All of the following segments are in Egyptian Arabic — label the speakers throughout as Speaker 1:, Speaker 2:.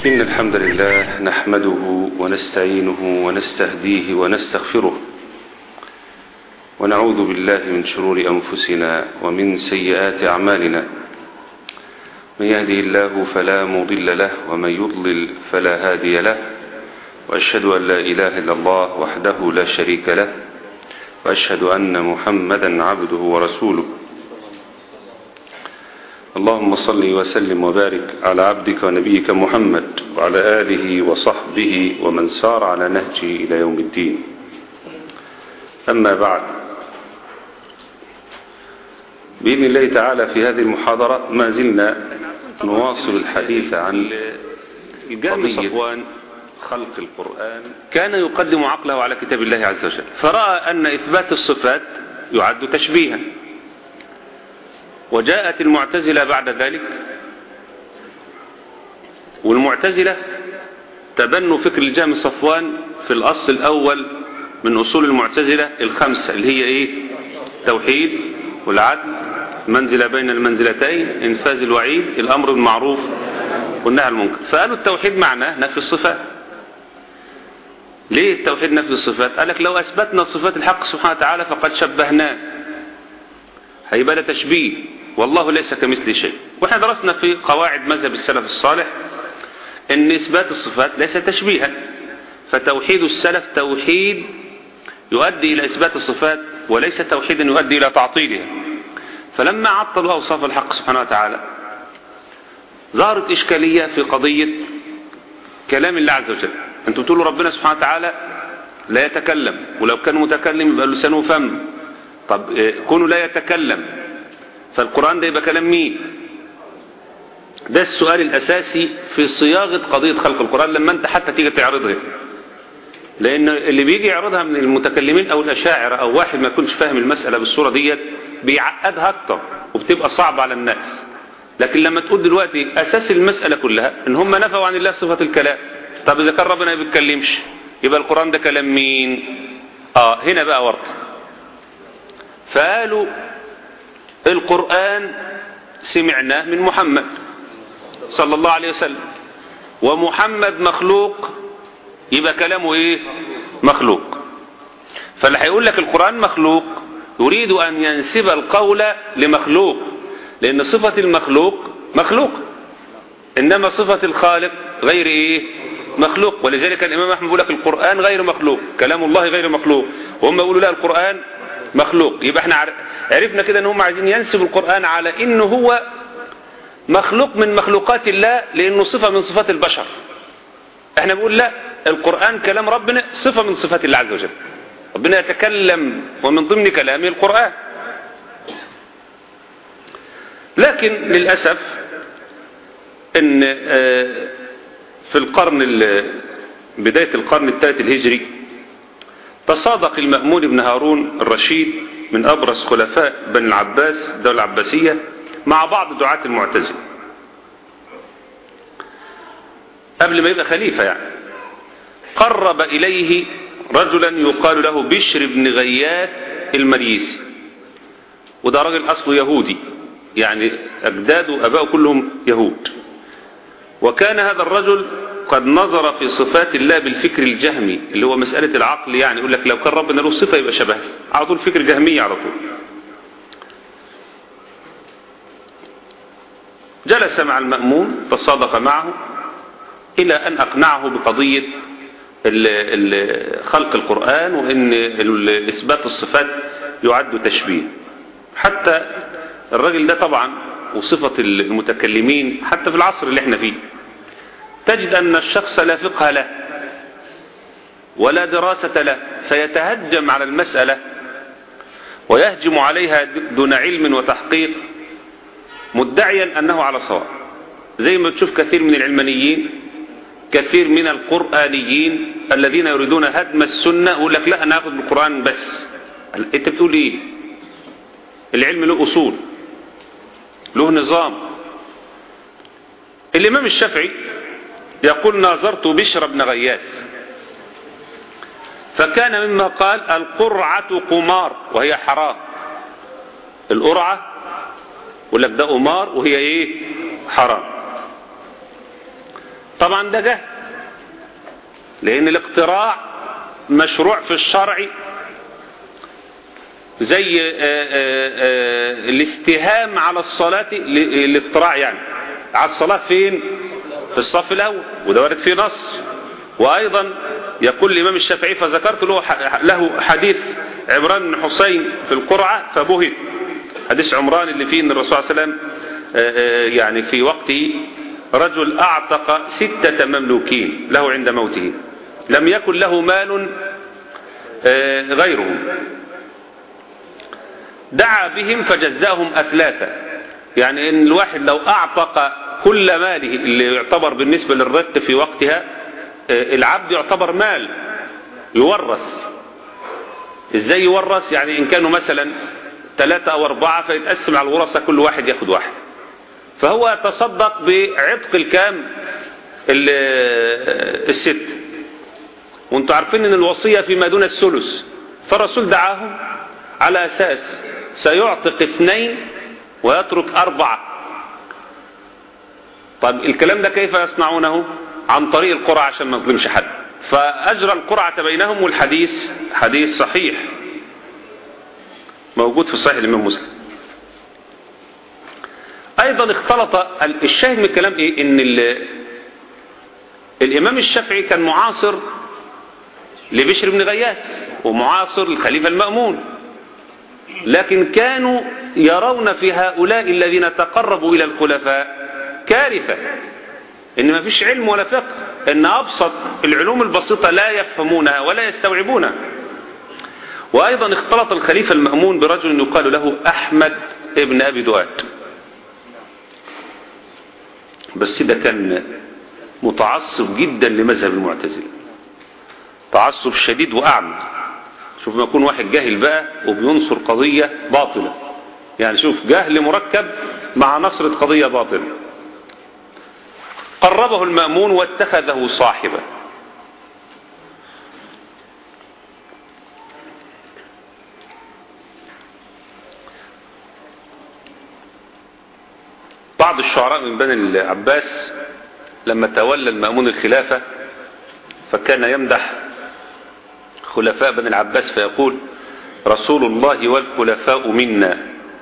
Speaker 1: إن الحمد لله نحمده ونستعينه ونستهديه ونستغفره ونعوذ بالله من شرور أنفسنا ومن سيئات أعمالنا من يهده الله فلا مضل له ومن يضلل فلا هادي له وأشهد أن لا إله إلا الله وحده لا شريك له وأشهد أن محمدا عبده ورسوله اللهم صل وسلم وبارك على عبدك ونبيك محمد وعلى آله وصحبه ومن سار على نهجه إلى يوم الدين أما بعد بإذن الله تعالى في هذه المحاضرة ما زلنا نواصل الحديث عن
Speaker 2: جامع
Speaker 1: قضية
Speaker 2: صفوان
Speaker 1: خلق القرآن
Speaker 2: كان يقدم عقله على كتاب الله عز وجل فرأى أن إثبات الصفات يعد تشبيها وجاءت المعتزلة بعد ذلك والمعتزلة تبنوا فكر الجهم صفوان في الأصل الأول من أصول المعتزلة الخمسة اللي هي إيه توحيد والعدل منزلة بين المنزلتين انفاذ الوعيد الأمر بالمعروف والنهي عن المنكر فقالوا التوحيد معناه نفي الصفات ليه التوحيد نفي الصفات قال لك لو أثبتنا صفات الحق سبحانه وتعالى فقد شبهناه هيبقى ده تشبيه والله ليس كمثل شيء واحنا درسنا في قواعد مذهب السلف الصالح ان اثبات الصفات ليس تشبيها فتوحيد السلف توحيد يؤدي الى اثبات الصفات وليس توحيدا يؤدي الى تعطيلها فلما عطلوا اوصاف الحق سبحانه وتعالى ظهرت اشكاليه في قضيه كلام الله عز وجل انتم تقولوا ربنا سبحانه وتعالى لا يتكلم ولو كان متكلم يبقى لسانه فم طب إيه، كونه لا يتكلم فالقرآن ده يبقى كلام مين ده السؤال الأساسي في صياغة قضية خلق القرآن لما أنت حتى تيجي تعرضها لأن اللي بيجي يعرضها من المتكلمين أو الأشاعرة أو واحد ما يكونش فاهم المسألة بالصورة ديت بيعقدها أكتر وبتبقى صعبة على الناس لكن لما تقول دلوقتي أساس المسألة كلها إن هم نفوا عن الله صفة الكلام طب إذا كان ربنا ما بيتكلمش يبقى القرآن ده كلام مين آه هنا بقى ورطة فقالوا القرآن سمعناه من محمد صلى الله عليه وسلم ومحمد مخلوق يبقى كلامه ايه مخلوق فاللي هيقول لك القرآن مخلوق يريد أن ينسب القول لمخلوق لأن صفة المخلوق مخلوق إنما صفة الخالق غير إيه مخلوق ولذلك الإمام أحمد يقول لك القرآن غير مخلوق كلام الله غير مخلوق وهم يقولوا لا القرآن مخلوق يبقى احنا عرفنا كده ان هم عايزين ينسب القرآن على انه هو مخلوق من مخلوقات الله لانه صفة من صفات البشر احنا بنقول لا القرآن كلام ربنا صفة من صفات الله عز وجل ربنا يتكلم ومن ضمن كلامه القرآن لكن للأسف ان في القرن بداية القرن الثالث الهجري تصادق المأمون بن هارون الرشيد من أبرز خلفاء بن العباس الدولة العباسية مع بعض دعاة المعتزلة قبل ما يبقى خليفة يعني قرب إليه رجلا يقال له بشر بن غياث المريسي وده راجل أصله يهودي يعني أجداده وأباؤه كلهم يهود وكان هذا الرجل قد نظر في صفات الله بالفكر الجهمي اللي هو مسألة العقل يعني يقول لك لو كان ربنا له صفة يبقى شبه على طول فكر جهمي على طول جلس مع المأمون تصادق معه إلى أن أقنعه بقضية خلق القرآن وأن إثبات الصفات يعد تشبيه حتى الرجل ده طبعا وصفة المتكلمين حتى في العصر اللي احنا فيه تجد أن الشخص لا فقه له ولا دراسة له فيتهجم على المسألة ويهجم عليها دون علم وتحقيق مدعيا أنه على صواب زي ما تشوف كثير من العلمانيين كثير من القرآنيين الذين يريدون هدم السنة يقول لك لا أنا أخذ بالقرآن بس أنت بتقول إيه العلم له أصول له نظام الإمام الشافعي يقول ناظرت بشر بن غياث فكان مما قال القرعة قمار وهي حرام القرعة يقول لك ده قمار وهي ايه حرام طبعا ده جهل لأن الاقتراع مشروع في الشرع زي آآ آآ الاستهام على الصلاة الاقتراع يعني على الصلاة فين في الصف الأول وده وارد فيه نص وأيضا يقول الإمام الشافعي فذكرت له له حديث عمران بن حسين في القرعة فبهت حديث عمران اللي فيه أن الرسول صلى الله عليه وسلم يعني في وقته رجل أعتق ستة مملوكين له عند موته لم يكن له مال غيرهم دعا بهم فجزاهم أثلاثا يعني إن الواحد لو أعتق كل ماله اللي يعتبر بالنسبة للرق في وقتها العبد يعتبر مال يورث ازاي يورث يعني ان كانوا مثلا ثلاثة او اربعة فيتقسم على الورثة كل واحد ياخد واحد فهو تصدق بعتق الكام الست وانتوا عارفين ان الوصية فيما دون الثلث فالرسول دعاهم على اساس سيعتق اثنين ويترك اربعة طيب الكلام ده كيف يصنعونه عن طريق القرعة عشان ما نظلمش حد فأجرى القرعة بينهم والحديث حديث صحيح موجود في صحيح الإمام مسلم أيضا اختلط الشاهد من الكلام إيه إن الإمام الشافعي كان معاصر لبشر بن غياس ومعاصر الخليفة المأمون لكن كانوا يرون في هؤلاء الذين تقربوا إلى الخلفاء كارثة ان ما فيش علم ولا فقه ان ابسط العلوم البسيطة لا يفهمونها ولا يستوعبونها وايضا اختلط الخليفة المأمون برجل يقال له احمد ابن ابي دواد بس ده كان متعصب جدا لمذهب المعتزلة تعصب شديد واعمى شوف ما يكون واحد جاهل بقى وبينصر قضية باطلة يعني شوف جهل مركب مع نصرة قضية باطلة قربه المأمون واتخذه صاحبا بعض الشعراء من بني العباس لما تولى المأمون الخلافة فكان يمدح خلفاء بني العباس فيقول رسول الله والخلفاء منا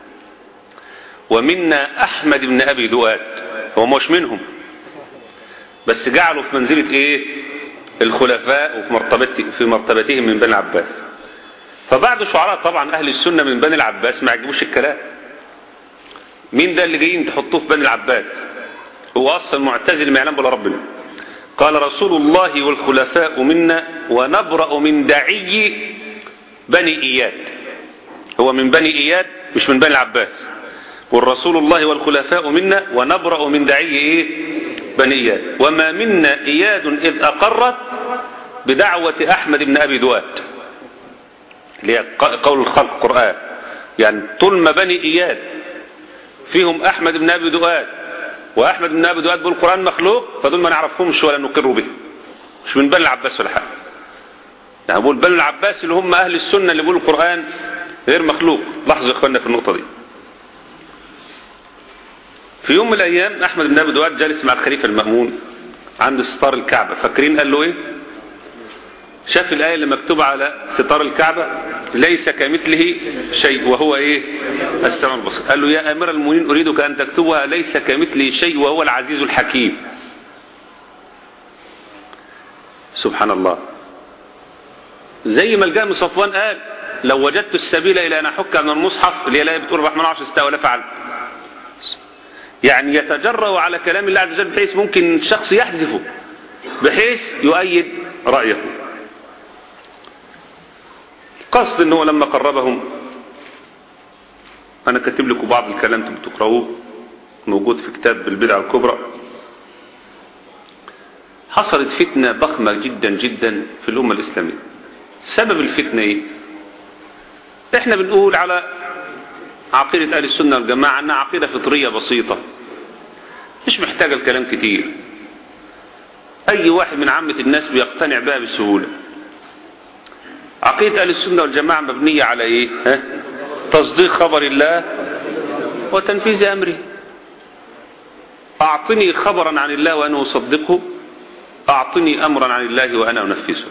Speaker 2: ومنا أحمد بن أبي دؤاد هو مش منهم بس جعلوا في منزلة ايه الخلفاء وفي مرتبته في مرتبتهم من بني العباس فبعد شعراء طبعا اهل السنة من بني العباس ما عجبوش الكلام مين ده اللي جايين تحطوه في بني العباس هو اصلا معتزل ما يعلم ولا ربنا قال رسول الله والخلفاء منا ونبرأ من دعي بني اياد هو من بني اياد مش من بني العباس والرسول الله والخلفاء منا ونبرأ من دعي ايه بني إياد وما منا إياد إذ أقرت بدعوة أحمد بن أبي دواد اللي هي قول الخلق قرآن يعني طول ما بني إياد فيهم أحمد بن أبي دواد وأحمد بن أبي دواد بيقول القرآن مخلوق فدول ما نعرفهمش ولا نقر به مش من بني العباس ولا حاجة يعني بقول بني العباس اللي هم أهل السنة اللي بيقولوا القرآن غير مخلوق لاحظوا يا إخواننا في النقطة دي في يوم من الأيام أحمد بن أبي دواد جالس مع الخليفة المأمون عند ستار الكعبة فاكرين قال له إيه شاف الآية اللي مكتوبة على ستار الكعبة ليس كمثله شيء وهو إيه السماء البصير قال له يا أمير المؤمنين أريدك أن تكتبها ليس كمثله شيء وهو العزيز الحكيم سبحان الله زي ما الجهم صفوان قال لو وجدت السبيل إلى أن أحك من المصحف اللي هي الآية بتقول الرحمن عرش استوى لفعلت يعني يتجرأ على كلام الله عز وجل بحيث ممكن الشخص يحذفه بحيث يؤيد رأيه قصد انه لما قربهم انا كاتب لكم بعض الكلام انتم تقرأوه موجود في كتاب البدع الكبرى حصلت فتنة ضخمة جدا جدا في الأمة الإسلامية سبب الفتنة ايه احنا بنقول على عقيدة أهل السنة والجماعة أنها عقيدة فطرية بسيطة مش محتاجة الكلام كتير أي واحد من عامة الناس بيقتنع بها بسهولة عقيدة أهل السنة والجماعة مبنية على إيه ها؟ تصديق خبر الله وتنفيذ أمره أعطني خبرا عن الله وأنا أصدقه أعطني أمرا عن الله وأنا أنفذه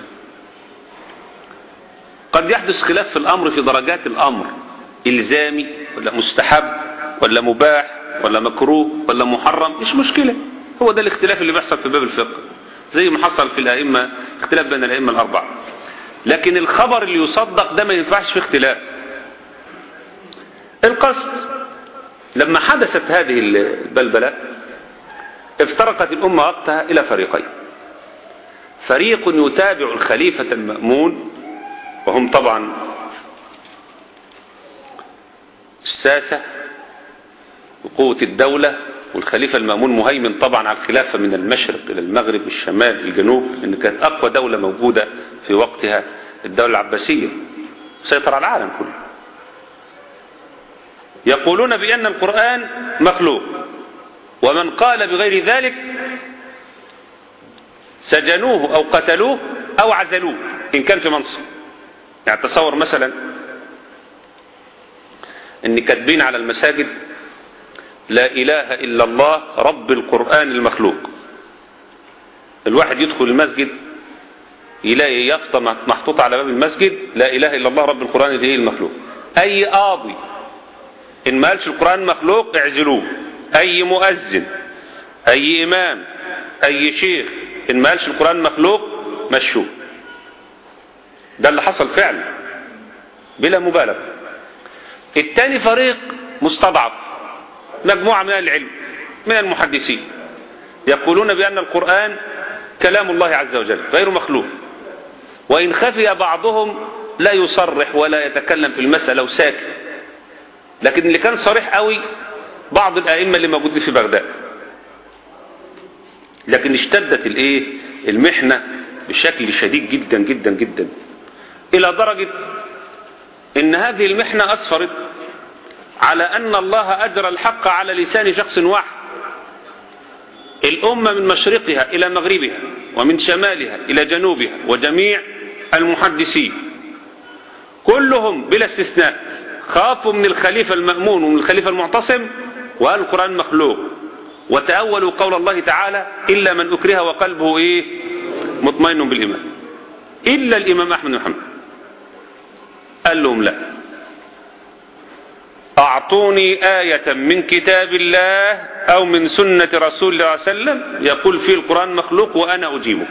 Speaker 2: قد يحدث خلاف في الأمر في درجات الأمر إلزامي ولا مستحب ولا مباح ولا مكروه ولا محرم مش مشكلة هو ده الاختلاف اللي بيحصل في باب الفقه زي ما حصل في الأئمة اختلاف بين الأئمة الأربعة لكن الخبر اللي يصدق ده ما ينفعش في اختلاف القصد لما حدثت هذه البلبلة افترقت الأمة وقتها إلى فريقين فريق يتابع الخليفة المأمون وهم طبعا الساسة وقوة الدولة والخليفة المأمون مهيمن طبعا على الخلافة من المشرق إلى المغرب الشمال الجنوب لأن كانت أقوى دولة موجودة في وقتها الدولة العباسية سيطر على العالم كله يقولون بأن القرآن مخلوق ومن قال بغير ذلك سجنوه أو قتلوه أو عزلوه إن كان في منصب يعني تصور مثلا ان كاتبين على المساجد لا اله الا الله رب القرآن المخلوق الواحد يدخل المسجد يلاقي يافطة محطوطة على باب المسجد لا اله الا الله رب القرآن اللي هي المخلوق اي قاضي ان ما قالش القرآن مخلوق اعزلوه اي مؤذن اي امام اي شيخ ان ما قالش القرآن مخلوق مشوه ده اللي حصل فعلا بلا مبالغة الثاني فريق مستضعف مجموعة من العلم من المحدثين يقولون بأن القرآن كلام الله عز وجل غير مخلوق وإن خفي بعضهم لا يصرح ولا يتكلم في المسألة وساكت لكن اللي كان صريح قوي بعض الأئمة اللي موجودين في بغداد لكن اشتدت الايه المحنة بشكل شديد جدا جدا جدا إلى درجة إن هذه المحنة أسفرت على أن الله أجرى الحق على لسان شخص واحد الأمة من مشرقها إلى مغربها ومن شمالها إلى جنوبها وجميع المحدثين كلهم بلا استثناء خافوا من الخليفة المأمون ومن الخليفة المعتصم وقالوا القرآن مخلوق وتأولوا قول الله تعالى إلا من أكره وقلبه إيه مطمئن بالإيمان إلا الإمام أحمد بن محمد قال لهم لا أعطوني آية من كتاب الله أو من سنة رسول الله صلى الله عليه وسلم يقول فيه القرآن مخلوق وأنا أجيبه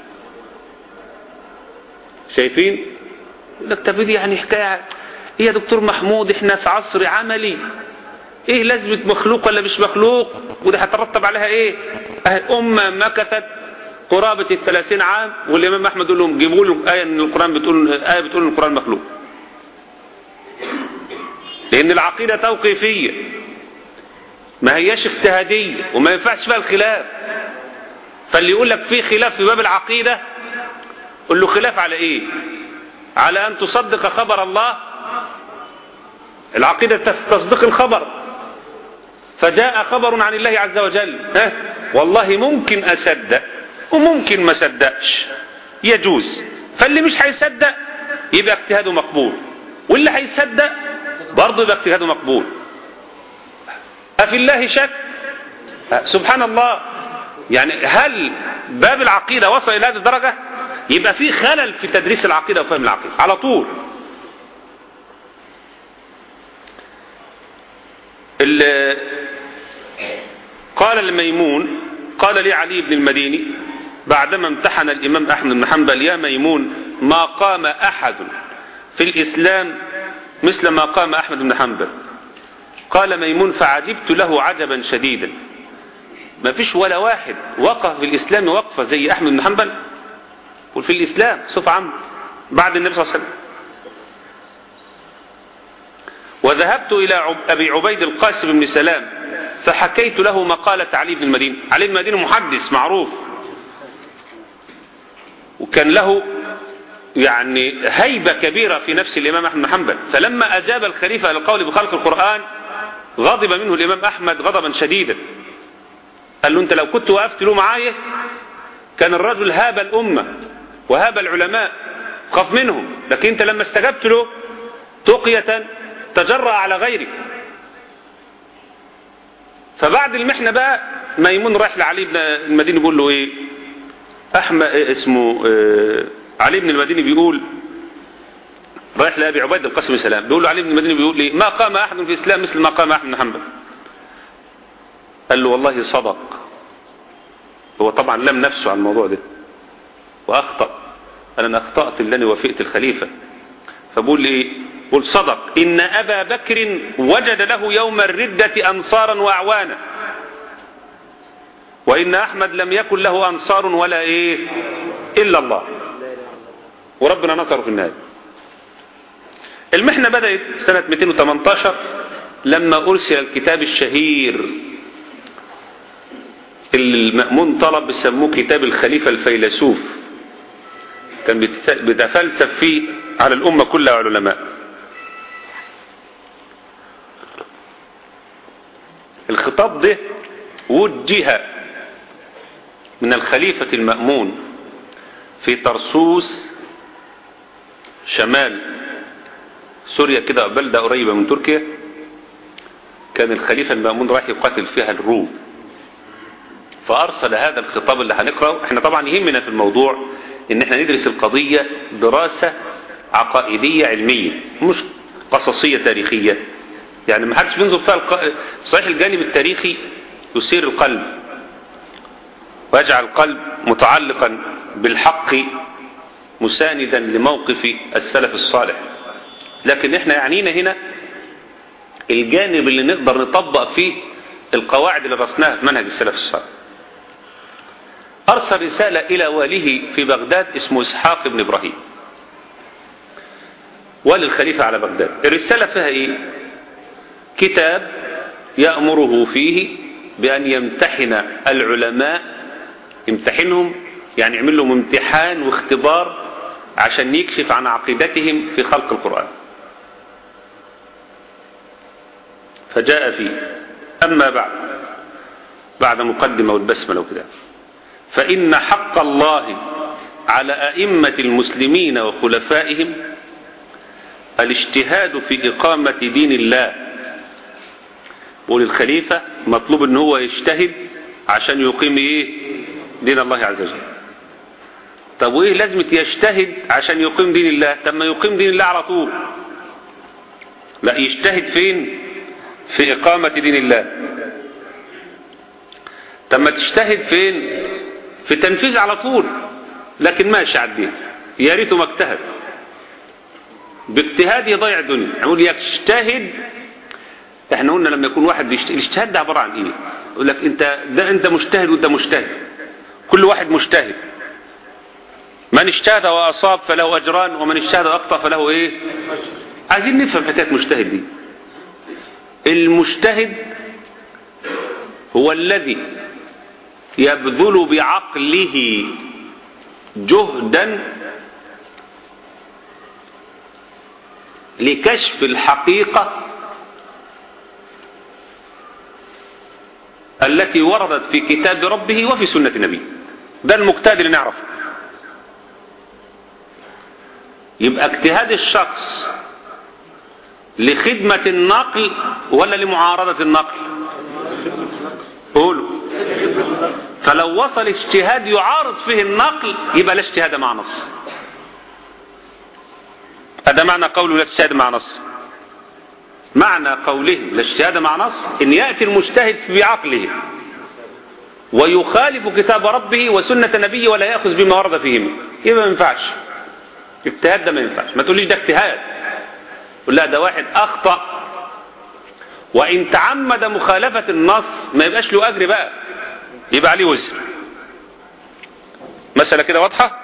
Speaker 2: شايفين يقول لك طب دي يعني حكاية ايه يا دكتور محمود احنا في عصر عملي ايه لازمة مخلوق ولا مش مخلوق وده هترتب عليها ايه اه امة مكثت قرابة الثلاثين عام والامام احمد يقول لهم جيبوا له آية ان القرآن بتقول آية بتقول ان القرآن مخلوق لان العقيدة توقيفية ما هياش اجتهادية وما ينفعش فيها الخلاف فاللي يقول لك في خلاف في باب العقيدة قل له خلاف على ايه على ان تصدق خبر الله العقيدة تصدق الخبر فجاء خبر عن الله عز وجل ها والله ممكن أصدق وممكن ما صدقش يجوز فاللي مش هيصدق يبقى اجتهاده مقبول واللي هيصدق برضه يبقى اجتهاده مقبول أفي الله شك سبحان الله يعني هل باب العقيدة وصل إلى هذه الدرجة يبقى في خلل في تدريس العقيدة وفهم العقيدة على طول قال الميمون قال لي علي بن المديني بعدما امتحن الإمام أحمد بن حنبل يا ميمون ما قام أحد في الإسلام مثل ما قام أحمد بن حنبل قال ميمون فعجبت له عجبا شديدا ما فيش ولا واحد وقف في الإسلام وقفة زي أحمد بن حنبل وفي الإسلام صفة عامة بعد النبي صلى الله عليه وسلم وذهبت إلى أبي عبيد القاسم بن سلام فحكيت له مقالة علي بن المدينة علي بن المدينة محدث معروف وكان له يعني هيبة كبيرة في نفس الإمام أحمد بن حنبل فلما أجاب الخليفة للقول بخلق القرآن غضب منه الإمام أحمد غضبا شديدا قال له أنت لو كنت وقفت له معايا كان الرجل هاب الأمة وهاب العلماء خاف منهم لكن أنت لما استجبت له تقية تجرأ على غيرك فبعد المحنة بقى ميمون رايح لعلي بن المدينة يقول له ايه أحمد اسمه آه، علي بن المديني بيقول رايح لأبي عبيد القاسم السلام بيقول له علي بن المديني بيقول لي ما قام أحد في الإسلام مثل ما قام أحمد بن حنبل قال له والله صدق هو طبعا لم نفسه عن الموضوع ده وأخطأ أنا أخطأت لأني وافقت الخليفة فبقول لي قل صدق إن أبا بكر وجد له يوم الردة أنصارا وأعوانا وإن أحمد لم يكن له أنصار ولا إيه إلا الله وربنا نصره في النهاية المحنة بدأت سنة 218 لما أرسل الكتاب الشهير اللي المأمون طلب بيسموه كتاب الخليفة الفيلسوف كان بيتفلسف فيه على الأمة كلها علماء الخطاب ده وجه من الخليفة المأمون في طرسوس شمال سوريا كده بلدة قريبة من تركيا كان الخليفة المأمون راح يقاتل فيها الروم فأرسل هذا الخطاب اللي هنقرأه احنا طبعا يهمنا في الموضوع ان احنا ندرس القضية دراسة عقائدية علمية مش قصصية تاريخية يعني ما حدش بينظر فيها الق... صحيح الجانب التاريخي يثير القلب ويجعل القلب متعلقا بالحق مساندا لموقف السلف الصالح لكن احنا يعنينا هنا الجانب اللي نقدر نطبق فيه القواعد اللي رسناها في منهج السلف الصالح أرسل رسالة إلى واليه في بغداد اسمه إسحاق بن إبراهيم والي الخليفة على بغداد الرسالة فيها إيه كتاب يأمره فيه بأن يمتحن العلماء يمتحنهم يعني يعمل لهم امتحان واختبار عشان يكشف عن عقيدتهم في خلق القرآن فجاء فيه أما بعد بعد مقدمة والبسملة وكذا فإن حق الله على أئمة المسلمين وخلفائهم الاجتهاد في إقامة دين الله وللخليفة مطلوب ان هو يجتهد عشان يقيم ايه دين الله عز وجل طب وايه لازمة يجتهد عشان يقيم دين الله طب ما يقيم دين الله على طول لا يجتهد فين في إقامة دين الله طب ما تجتهد فين في التنفيذ على طول لكن ماشي على الدين يا ريته ما اجتهد باجتهاد يضيع الدنيا يقول يجتهد احنا قلنا لما يكون واحد بيجتهد الاجتهاد ده عباره عن ايه يقول لك انت ده انت مجتهد وانت مجتهد كل واحد مجتهد من اجتهد واصاب فله اجران ومن اجتهد واخطا فله ايه عايزين نفهم حكايه مجتهد دي المجتهد هو الذي يبذل بعقله جهدا لكشف الحقيقة التي وردت في كتاب ربه وفي سنة نبيه ده المجتهد اللي نعرفه يبقى اجتهاد الشخص لخدمة النقل ولا لمعارضة النقل قولوا فلو وصل اجتهاد يعارض فيه النقل يبقى لا اجتهاد مع نص هذا معنى قوله لا اجتهاد مع نص معنى قولهم لا اجتهاد مع نص ان يأتي المجتهد بعقله ويخالف كتاب ربه وسنة نبيه ولا يأخذ بما ورد فيهما يبقى ما ينفعش اجتهاد ده ما ينفعش ما تقوليش ده اجتهاد قول لا ده واحد اخطأ وان تعمد مخالفة النص ما يبقاش له اجر بقى يبقى عليه وزر مسألة كده واضحة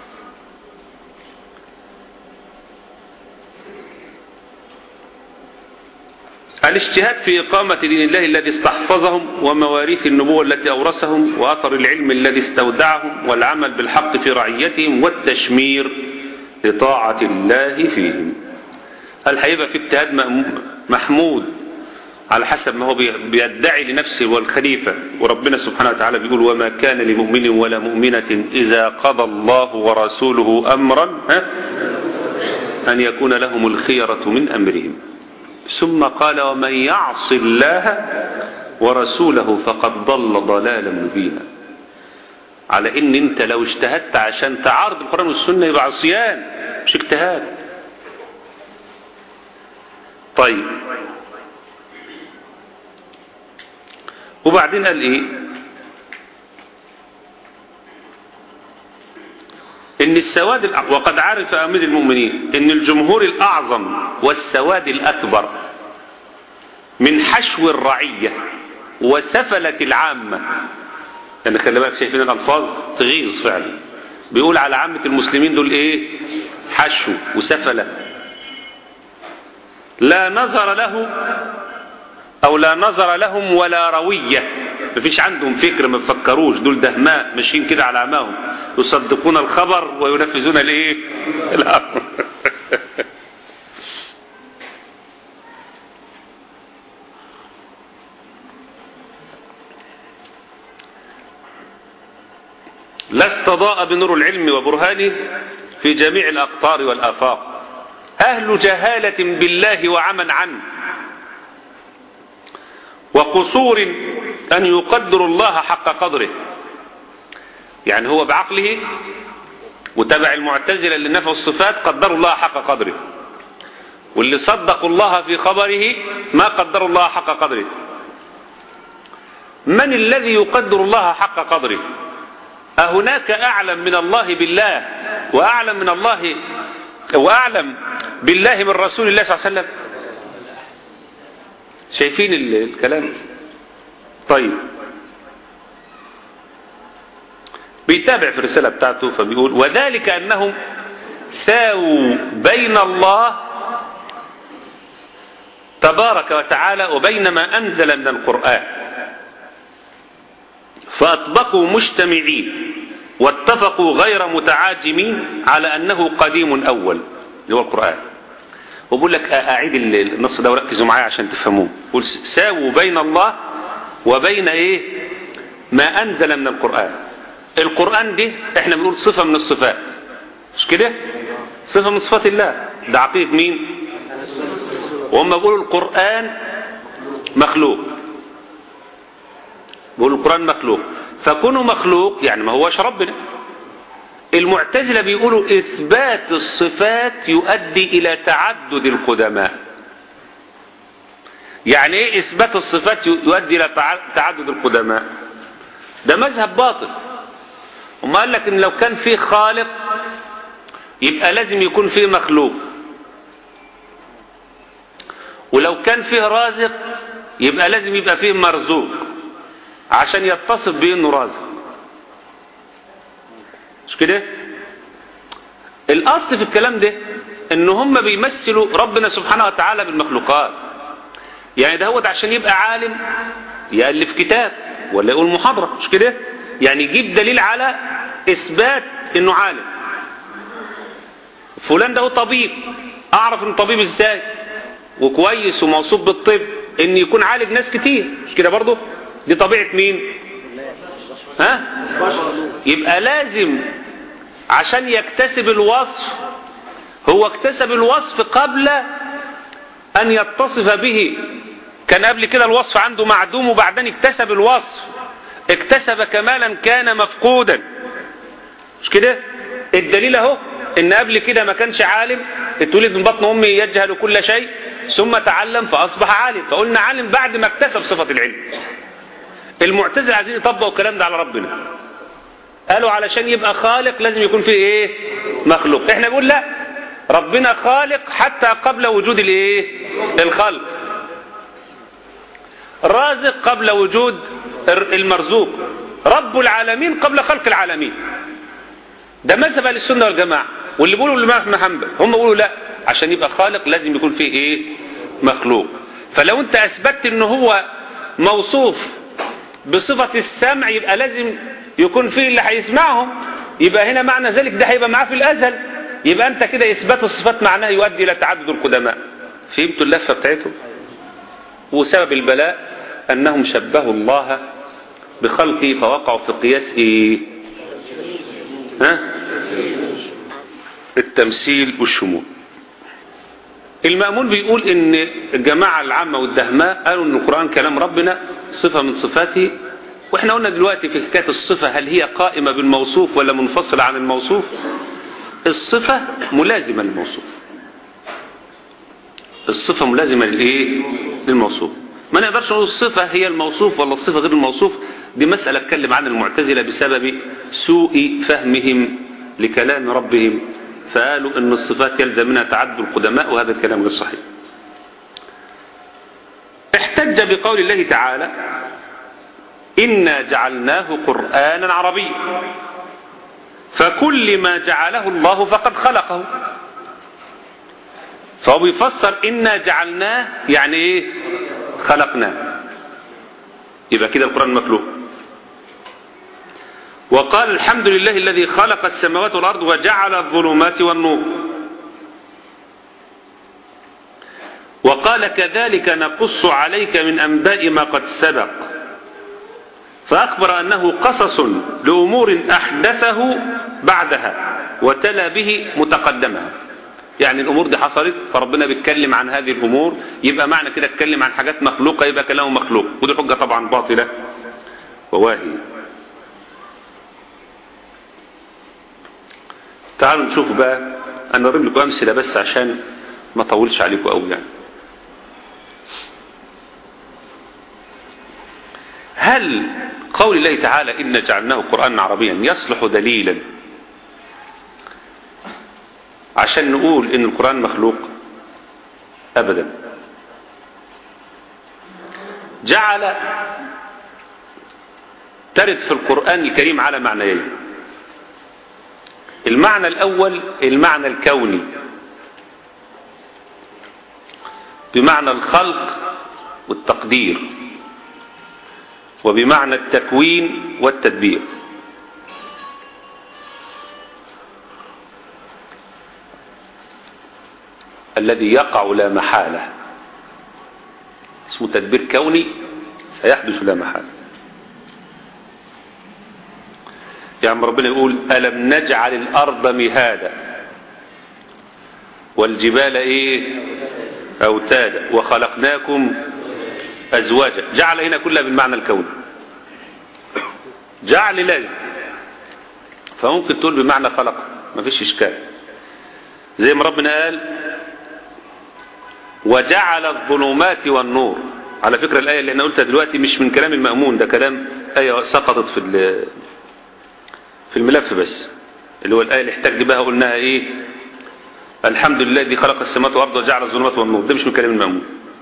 Speaker 2: الاجتهاد في إقامة دين الله الذي استحفظهم ومواريث النبوة التي أورثهم وأثر العلم الذي استودعهم والعمل بالحق في رعيتهم والتشمير لطاعة الله فيهم هل هيبقى في اجتهاد محمود على حسب ما هو بيدعي لنفسه والخليفة وربنا سبحانه وتعالى بيقول وما كان لمؤمن ولا مؤمنة إذا قضى الله ورسوله أمرا أن يكون لهم الخيرة من أمرهم ثم قال ومن يعص الله ورسوله فقد ضل ضلالا مبينا على ان انت لو اجتهدت عشان تعارض القرآن والسنة يبقى عصيان مش اجتهاد طيب وبعدين قال ايه ان السواد الأ... وقد عرف امير المؤمنين ان الجمهور الاعظم والسواد الاكبر من حشو الرعية وسفلة العامة يعني خلي بالك شايفين الالفاظ تغيظ فعلا بيقول على عامة المسلمين دول ايه حشو وسفلة لا نظر له او لا نظر لهم ولا روية مفيش عندهم فكر ما بيفكروش دول دهماء ماشيين كده على عماهم يصدقون الخبر وينفذون الايه الامر لا استضاء بنور العلم وبرهانه في جميع الأقطار والآفاق أهل جهالة بالله وعمى عنه وقصور أن يقدر الله حق قدره يعني هو بعقله وتبع المعتزلة اللي نفوا الصفات قدروا الله حق قدره واللي صدقوا الله في خبره ما قدروا الله حق قدره من الذي يقدر الله حق قدره أهناك أعلم من الله بالله وأعلم من الله وأعلم بالله من رسول الله صلى الله عليه وسلم شايفين الكلام طيب بيتابع في الرسالة بتاعته فبيقول وذلك أنهم ساووا بين الله تبارك وتعالى وبين ما أنزل من القرآن فأطبقوا مجتمعين واتفقوا غير متعاجمين على أنه قديم أول اللي هو القرآن وبقول لك أعيد النص ده وركزوا معايا عشان تفهموه قول ساووا بين الله وبين إيه ما أنزل من القرآن القرآن دي احنا بنقول صفة من الصفات مش كده صفة من صفات الله ده عقيدة مين وهم بيقولوا القرآن مخلوق بيقولوا القرآن مخلوق فكونه مخلوق يعني ما هوش ربنا المعتزلة بيقولوا إثبات الصفات يؤدي إلى تعدد القدماء يعني إيه إثبات الصفات يؤدي إلى تعدد القدماء ده مذهب باطل وما قال لك إن لو كان فيه خالق يبقى لازم يكون فيه مخلوق ولو كان فيه رازق يبقى لازم يبقى فيه مرزوق عشان يتصف بيه انه رازق مش كده الاصل في الكلام ده ان هم بيمثلوا ربنا سبحانه وتعالى بالمخلوقات يعني ده هو ده عشان يبقى عالم يألف كتاب ولا يقول محاضرة مش كده يعني يجيب دليل على اثبات انه عالم فلان ده هو طبيب اعرف انه طبيب ازاي وكويس وموصوف بالطب ان يكون عالج ناس كتير مش كده برضه دي طبيعة مين ها يبقى لازم عشان يكتسب الوصف هو اكتسب الوصف قبل ان يتصف به كان قبل كده الوصف عنده معدوم وبعدين اكتسب الوصف اكتسب كمالا كان مفقودا مش كده الدليل اهو ان قبل كده ما كانش عالم اتولد من بطن امه يجهل كل شيء ثم تعلم فاصبح عالم فقلنا عالم بعد ما اكتسب صفة العلم المعتزله عايزين يطبقوا الكلام ده على ربنا قالوا علشان يبقى خالق لازم يكون فيه ايه مخلوق احنا بنقول لا ربنا خالق حتى قبل وجود الايه الخلق رازق قبل وجود المرزوق رب العالمين قبل خلق العالمين ده مذهب اهل السنه والجماعه واللي بيقولوا الامام محمد هم بيقولوا لا عشان يبقى خالق لازم يكون فيه ايه مخلوق فلو انت اثبتت ان هو موصوف بصفة السمع يبقى لازم يكون فيه اللي هيسمعهم يبقى هنا معنى ذلك ده هيبقى معاه في الازل يبقى انت كده اثبات الصفات معناه يؤدي الى تعدد القدماء فهمتوا اللفة بتاعتهم وسبب البلاء انهم شبهوا الله بخلقه فوقعوا في قياس ايه ها التمثيل والشمول المأمون بيقول ان الجماعة العامة والدهماء قالوا ان القرآن كلام ربنا صفة من صفاته واحنا قلنا دلوقتي في حكايه الصفه هل هي قائمه بالموصوف ولا منفصله عن الموصوف الصفه ملازمه للموصوف الصفه ملازمه للايه للموصوف ما نقدرش نقول الصفه هي الموصوف ولا الصفه غير الموصوف دي مساله اتكلم عنها المعتزله بسبب سوء فهمهم لكلام ربهم فقالوا ان الصفات يلزم منها تعدد القدماء وهذا الكلام غير صحيح احتج بقول الله تعالى إنا جعلناه قرآنا عربيا فكل ما جعله الله فقد خلقه فهو بيفسر إنا جعلناه يعني إيه خلقناه يبقى كده القرآن مخلوق وقال الحمد لله الذي خلق السماوات والأرض وجعل الظلمات والنور وقال كذلك نقص عليك من أنباء ما قد سبق فأخبر أنه قصص لأمور أحدثه بعدها وتلا به متقدمها يعني الأمور دي حصلت فربنا بيتكلم عن هذه الأمور يبقى معنى كده اتكلم عن حاجات مخلوقة يبقى كلامه مخلوق ودي حجة طبعا باطلة وواهية تعالوا نشوف بقى أنا أضرب لكم أمثلة بس عشان ما أطولش عليكم قوي يعني هل قول الله تعالى إن جعلناه قرآنا عربيا يصلح دليلا عشان نقول إن القرآن مخلوق أبدا جعل ترد في القرآن الكريم على معنيين المعنى الأول المعنى الكوني بمعنى الخلق والتقدير وبمعنى التكوين والتدبير الذي يقع لا محالة اسمه تدبير كوني سيحدث لا محالة يعني ربنا يقول ألم نجعل الأرض مهادا والجبال إيه أوتادا وخلقناكم أزواجا جعل هنا كلها بالمعنى الكوني جعل لازم فممكن تقول بمعنى خلق ما فيش إشكال زي ما ربنا قال وجعل الظلمات والنور على فكرة الآية اللي أنا قلتها دلوقتي مش من كلام المأمون ده كلام آية سقطت في في الملف بس اللي هو الآية اللي احتج بها قلناها إيه الحمد لله الذي خلق السماوات والأرض وجعل الظلمات والنور ده مش من كلام المأمون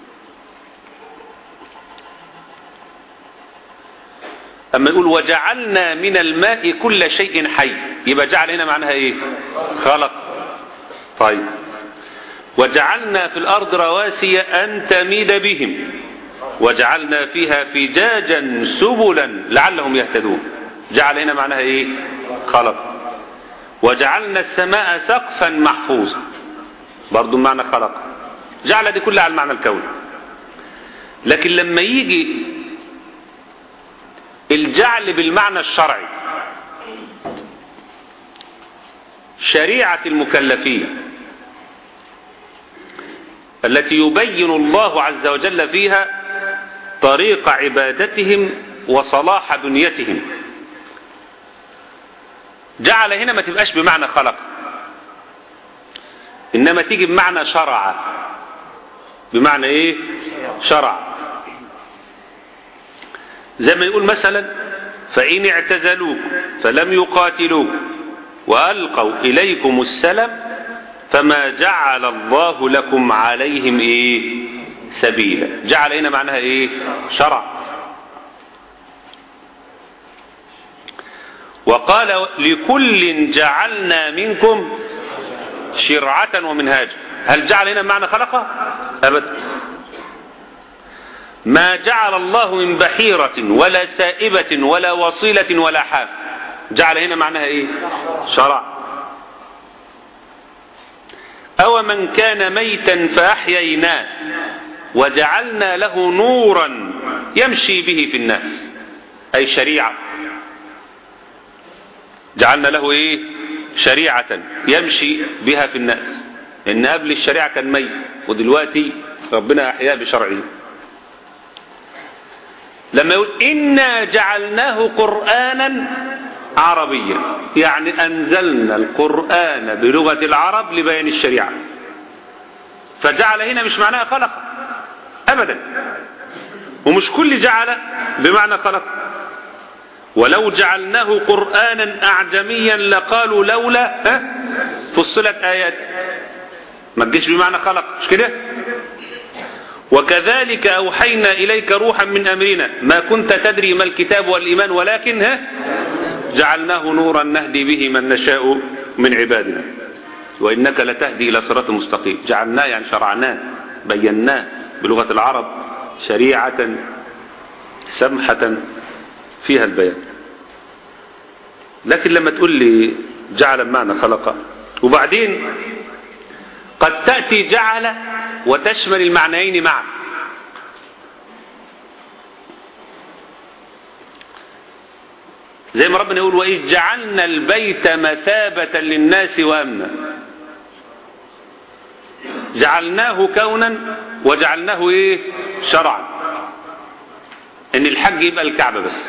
Speaker 2: أما يقول وجعلنا من الماء كل شيء حي يبقى جعل هنا معناها إيه خلق طيب وجعلنا في الأرض رواسي أن تميد بهم وجعلنا فيها فجاجا سبلا لعلهم يهتدون جعل هنا معناها إيه خلق وجعلنا السماء سقفا محفوظا برضو معنى خلق جعل دي كلها على المعنى الكوني لكن لما يجي الجعل بالمعنى الشرعي شريعة المكلفين التي يبين الله عز وجل فيها طريق عبادتهم وصلاح دنيتهم جعل هنا ما تبقاش بمعنى خلق إنما تيجي بمعنى شرع بمعنى إيه شرع زي ما يقول مثلا فإن اعتزلوك فلم يقاتلوك وألقوا إليكم السلم فما جعل الله لكم عليهم إيه سبيلا جعل هنا معناها إيه شرع وقال لكل جعلنا منكم شرعة ومنهاجا هل جعل هنا معنى خلقه أبدا ما جعل الله من بحيرة ولا سائبة ولا وصيلة ولا حام جعل هنا معناها ايه شرع أو من كان ميتا فأحييناه وجعلنا له نورا يمشي به في الناس أي شريعة جعلنا له ايه شريعة يمشي بها في الناس ان قبل الشريعة كان ميت ودلوقتي ربنا احياه بشرعه لما يقول إنا جعلناه قرآنا عربيا يعني أنزلنا القرآن بلغة العرب لبيان الشريعة فجعل هنا مش معناها خلق أبدا ومش كل جعل بمعنى خلق ولو جعلناه قرآنا أعجميا لقالوا لولا ها فصلت آيات ما تجيش بمعنى خلق مش كده وكذلك أوحينا إليك روحا من أمرنا ما كنت تدري ما الكتاب والإيمان ولكن ها جعلناه نورا نهدي به من نشاء من عبادنا وإنك لتهدي إلى صراط مستقيم جعلناه يعني شرعناه بيناه بلغة العرب شريعة سمحة فيها البيان لكن لما تقول لي جعل بمعنى خلق وبعدين قد تأتي جعل وتشمل المعنيين معا زي ما ربنا يقول وإذ جعلنا البيت مثابة للناس وأمنا جعلناه كونا وجعلناه ايه شرعا ان الحج يبقى الكعبة بس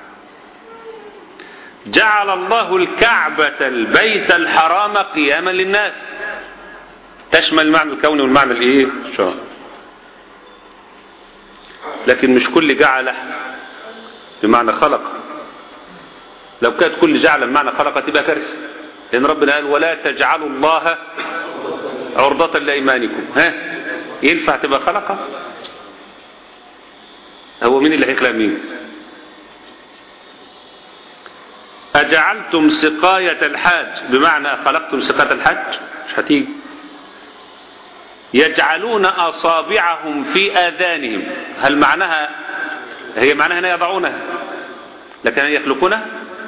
Speaker 2: جعل الله الكعبة البيت الحرام قياما للناس تشمل المعنى الكوني والمعنى الايه الشرعي لكن مش كل جعل بمعنى خلق لو كانت كل جعل بمعنى خلق تبقى كارثه لان ربنا قال ولا تجعلوا الله عرضة لأيمانكم ها ينفع تبقى خلقة هو مين اللي هيخلق مين أجعلتم سقاية الحاج بمعنى خلقتم سقاية الحاج مش هتيجي يجعلون أصابعهم في آذانهم هل معناها هي معناها هنا يضعونها لكن يخلقونها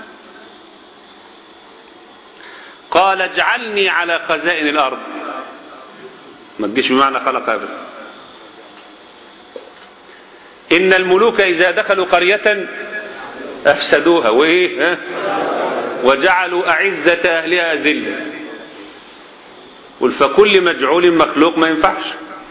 Speaker 2: قال اجعلني على خزائن الأرض ما تجيش بمعنى خلق أبدا إن الملوك إذا دخلوا قرية أفسدوها وإيه ها؟ وجعلوا أعزة أهلها ذلة قل فكل مجعول مخلوق ما ينفعش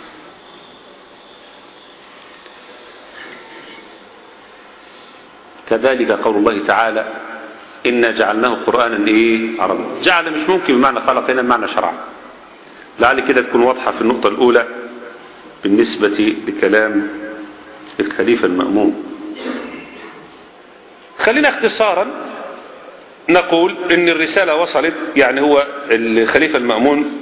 Speaker 2: كذلك قول الله تعالى إنا جعلناه قرآنا إيه عربي جعل مش ممكن بمعنى خلق هنا بمعنى شرع لعل كده تكون واضحة في النقطة الأولى بالنسبة لكلام الخليفة المأمون خلينا اختصارا نقول ان الرسالة وصلت يعني هو الخليفة المأمون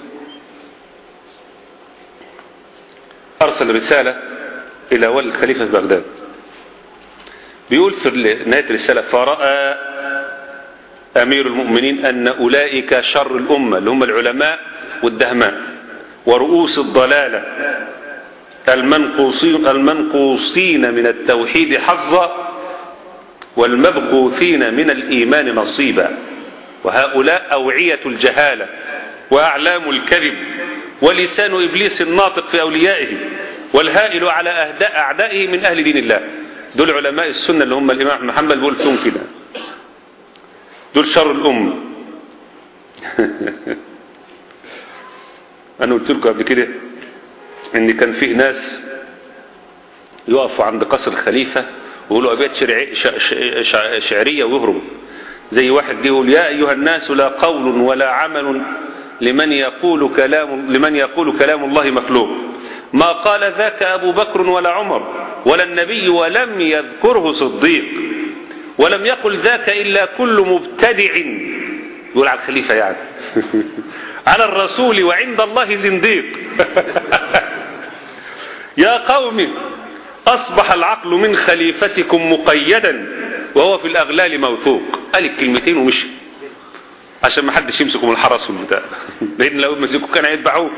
Speaker 2: أرسل رسالة إلى ولي الخليفة في بغداد بيقول في نهاية الرسالة فرأى أمير المؤمنين أن أولئك شر الأمة اللي هم العلماء والدهماء ورؤوس الضلالة المنقوصين, المنقوصين من التوحيد حظا والمبغوثين من الإيمان نصيبا وهؤلاء أوعية الجهالة وأعلام الكذب ولسان إبليس الناطق في أوليائه والهائل على أهداء أعدائه من أهل دين الله دول علماء السنة اللي هم الإمام محمد بيقول فيهم كده دول شر الأمة أنا قلت لكم قبل كده إن كان فيه ناس يقفوا عند قصر الخليفة ويقولوا أبيات شعرية ويهربوا زي واحد يقول يا أيها الناس لا قول ولا عمل لمن يقول كلام لمن يقول كلام الله مخلوق ما قال ذاك أبو بكر ولا عمر ولا النبي ولم يذكره صديق ولم يقل ذاك إلا كل مبتدع يقول على الخليفة يعني على الرسول وعند الله زنديق يا قوم أصبح العقل من خليفتكم مقيدا وهو في الأغلال موثوق قال الكلمتين ومشي عشان ما حدش يمسكوا من الحرس والبتاع لأن لو مسكوا كان هيتبعوه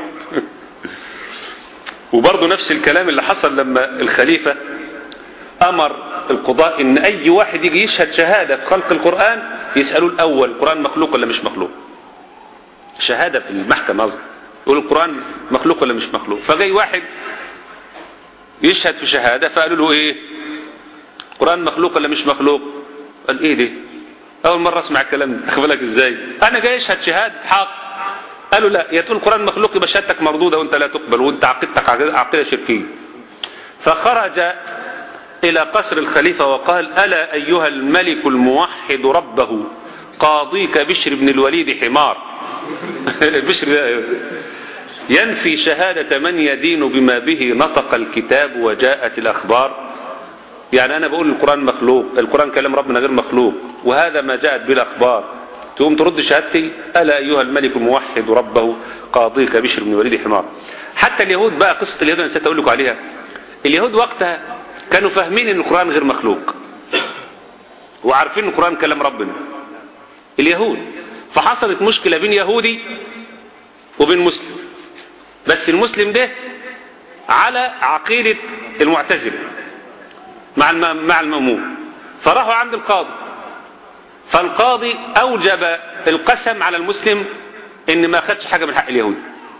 Speaker 2: وبرضه نفس الكلام اللي حصل لما الخليفة أمر القضاء إن أي واحد يجي يشهد شهادة في خلق القرآن يسألوا الأول القرآن مخلوق ولا مش مخلوق شهادة في المحكمة قصدي يقول القرآن مخلوق ولا مش مخلوق فجاي واحد يشهد في شهادة فقالوا له ايه القرآن مخلوق ولا مش مخلوق قال ايه ده اول مرة اسمع الكلام ده اخبرك ازاي انا جاي اشهد شهادة حق قالوا لا يا تقول القرآن مخلوق يبقى شهادتك مردودة وانت لا تقبل وانت عقيدتك عقيدة شركية فخرج إلى قصر الخليفة وقال ألا أيها الملك الموحد ربه قاضيك بشر بن الوليد حمار بشر ينفي شهادة من يدين بما به نطق الكتاب وجاءت الأخبار يعني أنا بقول القرآن مخلوق القرآن كلام ربنا غير مخلوق وهذا ما جاءت به الأخبار تقوم ترد شهادتي ألا أيها الملك الموحد ربه قاضيك بشر بن الوليد حمار حتى اليهود بقى قصة اليهود أنا نسيت أقول لكم عليها اليهود وقتها كانوا فاهمين ان القرآن غير مخلوق وعارفين ان القرآن كلام ربنا اليهود فحصلت مشكلة بين يهودي وبين مسلم بس المسلم ده على عقيدة المعتزلة مع مع المأمون فراحوا عند القاضي فالقاضي أوجب القسم على المسلم ان ما خدش حاجة من حق اليهودي